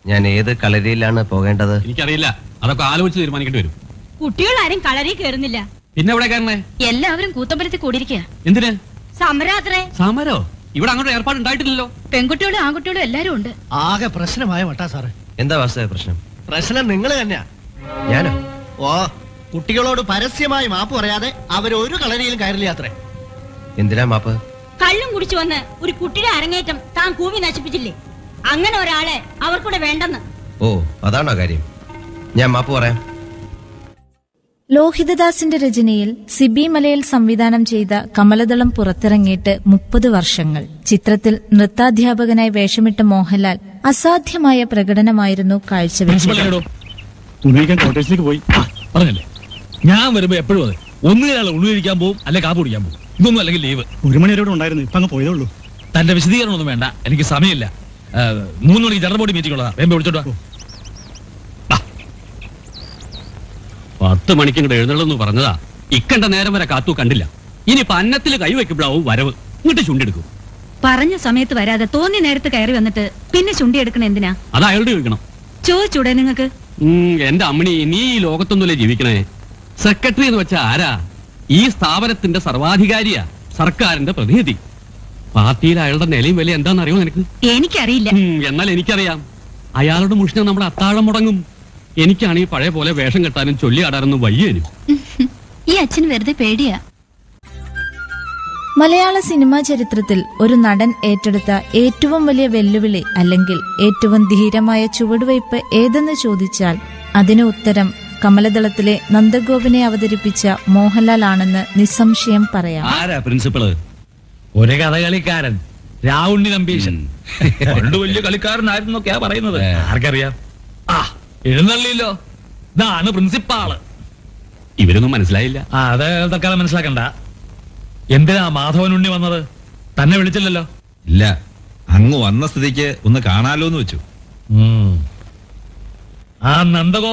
ഞാൻ ഏത് കളരിയിലാണ് പോകേണ്ടത് എനിക്കറിയില്ല അതൊക്കെ ആലോചിച്ച് തീരുമാനിക്കേണ്ടി വരും കുട്ടികളാരും കളരി കയറുന്നില്ല പിന്നെ എവിടെ കയറണേ എല്ലാവരും കൂത്തമ്പലത്തിൽ കൂടിയിരിക്കുക എന്തിന് സമരാത്രേ സമരോ ഇവിടെ അങ്ങോട്ട് ഏർപ്പാട് ഉണ്ടായിട്ടില്ലല്ലോ പെൺകുട്ടികളും ആൺകുട്ടികളും എല്ലാരും ഉണ്ട് ആകെ പ്രശ്നമായ മട്ടാ സാറേ എന്താ വാസ്തവ പ്രശ്നം പ്രശ്നം നിങ്ങൾ തന്നെയാ ഞാനോ ഓ കുട്ടികളോട് പരസ്യമായി മാപ്പ് പറയാതെ അവർ ഒരു കളരിയിലും കയറില്ല അത്രേ എന്തിനാ മാപ്പ് കള്ളും കുടിച്ചു വന്ന് ഒരു കുട്ടിയുടെ അരങ്ങേറ്റം താൻ കൂവി നശിപ്പിച്ചില്ലേ അങ്ങനെ ഒരാളെ അവർക്കൂടെ വേണ്ടെന്ന് ഓ അതാണോ കാര്യം ഞാൻ മാപ്പ് പറയാം ലോഹിതദാസിന്റെ രചനയിൽ സിബി മലയിൽ സംവിധാനം ചെയ്ത കമലദളം പുറത്തിറങ്ങിയിട്ട് മുപ്പത് വർഷങ്ങൾ ചിത്രത്തിൽ നൃത്താധ്യാപകനായി വേഷമിട്ട മോഹൻലാൽ അസാധ്യമായ പ്രകടനമായിരുന്നു കാഴ്ചവെച്ചത് പ്രിൻസിപ്പലിനോടോ ഉന്നയിക്കാൻ കോട്ടേഴ്സിലേക്ക് പോയി ആ, പറഞ്ഞല്ലേ ഞാൻ വരുമ്പോ എപ്പോഴും അതെ ഒന്നുകിൽ ഉള്ളു കഴിക്കാൻ പോകും അല്ലെ കാപ്പ് കുടിക്കാൻ പോകും ഇതൊന്നും അല്ലെങ്കിൽ ലീവ് ഒരു മണി വരെ ഉണ്ടായിരുന്നു ഇപ്പൊ അങ്ങ് പോയതേ ഉള്ളൂ തന്റെ വിശദീകരണം ഒന്നും വേണ്ട എനിക്ക് സമയമില്ല ആ, മൂന്ന് മണിക്ക് ജനറൽ ബോഡി മീറ്റിംഗ് ഉള്ളതാ വേമ്പ വിളിച്ചോട്ടോ പത്ത് മണിക്ക് ഇങ്ങോട്ട് എഴുന്നള്ളെന്ന് പറഞ്ഞതാ ഇക്കണ്ട നേരം വരെ കാത്തു കണ്ടില്ല ഇനി അന്നത്തിൽ കൈവയ്ക്കുമ്പോഴാവും വരവ് ഇങ്ങോട്ട് ചുണ്ടെടുക്കും പറഞ്ഞ സമയത്ത് വരാതെ തോന്നിയ നേരത്ത് കയറി വന്നിട്ട് പിന്നെ ചുണ്ടി എടുക്കണ എന്തിനാ അത് അയാളുടെ ചോദിക്കണം ചോദിച്ചൂടെ നിങ്ങക്ക് ഉം, എന്റെ അമ്മണി നീ ഈ ലോകത്തൊന്നുമല്ലേ ജീവിക്കണേ സെക്രട്ടറി എന്ന് വെച്ചാ ആരാ ഈ സ്ഥാപനത്തിന്റെ സർവാധികാരിയാ സർക്കാരിന്റെ പ്രതിനിധി പാർട്ടിയിൽ അയാളുടെ നിലയും വില എന്താണെന്നറിയോ നിനക്ക് എനിക്കറിയില്ല ഉം, എന്നാൽ എനിക്കറിയാം അയാളുടെ മുഷിന നമ്മുടെ അത്താഴം മുടങ്ങും എനിക്കാണ് ഈ പഴയ പോലെ വേഷം കെട്ടാനും ചൊല്ലിയാടാനൊന്നും വയ്യേനും ഈ അച്ഛൻ വെറുതെ പേടിയാ മലയാള സിനിമാ ചരിത്രത്തിൽ ഒരു നടൻ ഏറ്റെടുത്ത ഏറ്റവും വലിയ വെല്ലുവിളി അല്ലെങ്കിൽ ഏറ്റവും ധീരമായ ചുവടുവയ്പ് ഏതെന്ന് ചോദിച്ചാൽ അതിന് ഉത്തരം കമലദളത്തിലെ നന്ദഗോപനെ അവതരിപ്പിച്ച മോഹൻലാൽ ആണെന്ന് നിസ്സംശയം പറയാം ആരാ പ്രിൻസിപ്പള് ഒരു കഥകളിക്കാരൻ രാവുണ്ണി നമ്പീശൻ പണ്ട് വലിയ കളിക്കാരനായിരുന്നൊക്കെയാ പറയുന്നത് ആർക്കറിയാം ആ എഴുന്നള്ളില്ലോ ഇതാണ് പ്രിൻസിപ്പാള് ഇവരൊന്നും മനസ്സിലായില്ല ആ അത് തൽക്കാലം മനസ്സിലാക്കണ്ട എന്തിനാ മാധവൻ ഉണ്ണി വന്നത് തന്നെ വിളിച്ചില്ലല്ലോ ഇല്ല അങ്ങ് വന്ന സ്ഥിതിക്ക് ഒന്ന് കാണാലോ എന്ന് വെച്ചു ആ നന്ദഗോപ